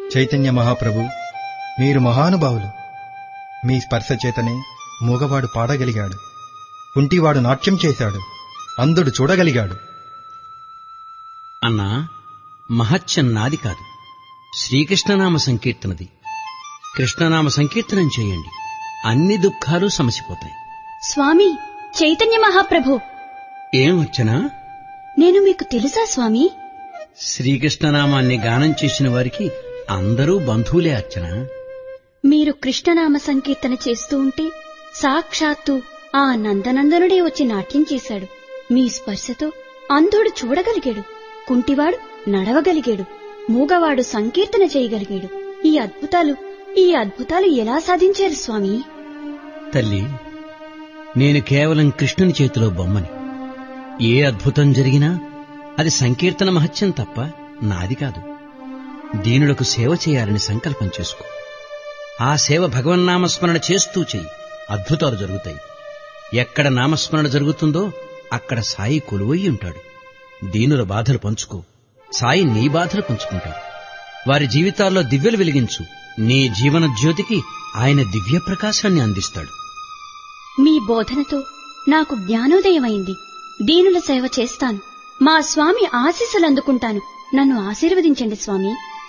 చైతన్య మహాప్రభు మీరు మహానుభావులు మీ స్పర్శ చేతనే మూగవాడు పాడగలిగాడు కుంటివాడు నాట్యం చేశాడు అంధుడు చూడగలిగాడు అన్నా మహత్యం నాది కాదు శ్రీకృష్ణనామ సంకీర్తనది కృష్ణనామ సంకీర్తనం చేయండి అన్ని దుఃఖాలు సమసిపోతాయి స్వామి చైతన్య మహాప్రభు ఏం వచ్చనా నేను మీకు తెలుసా స్వామి శ్రీకృష్ణనామాన్ని గానం చేసిన వారికి అందరూ బంధువులే అర్చన మీరు కృష్ణనామ సంకీర్తన చేస్తూ ఉంటే సాక్షాత్తు ఆ నందనందనుడే వచ్చి నాట్యం చేశాడు మీ స్పర్శతో అంధుడు చూడగలిగాడు కుంటివాడు నడవగలిగాడు మూగవాడు సంకీర్తన చేయగలిగాడు ఈ అద్భుతాలు ఈ అద్భుతాలు ఎలా సాధించారు స్వామి తల్లి నేను కేవలం కృష్ణుని చేతిలో బొమ్మని ఏ అద్భుతం జరిగినా అది సంకీర్తన మహత్యం తప్ప నాది కాదు దీనులకు సేవ చేయాలని సంకల్పం చేసుకో ఆ సేవ భగవన్నామస్మరణ చేస్తూ చెయ్యి అద్భుతాలు జరుగుతాయి ఎక్కడ నామస్మరణ జరుగుతుందో అక్కడ సాయి కొలువై ఉంటాడు దీనుల బాధలు పంచుకో సాయి నీ బాధలు పంచుకుంటాడు వారి జీవితాల్లో దివ్యలు వెలిగించు నీ జీవన జ్యోతికి ఆయన దివ్య ప్రకాశాన్ని అందిస్తాడు మీ బోధనతో నాకు జ్ఞానోదయమైంది దీనుల సేవ చేస్తాను మా స్వామి ఆశీస్సులు అందుకుంటాను నన్ను ఆశీర్వదించండి స్వామి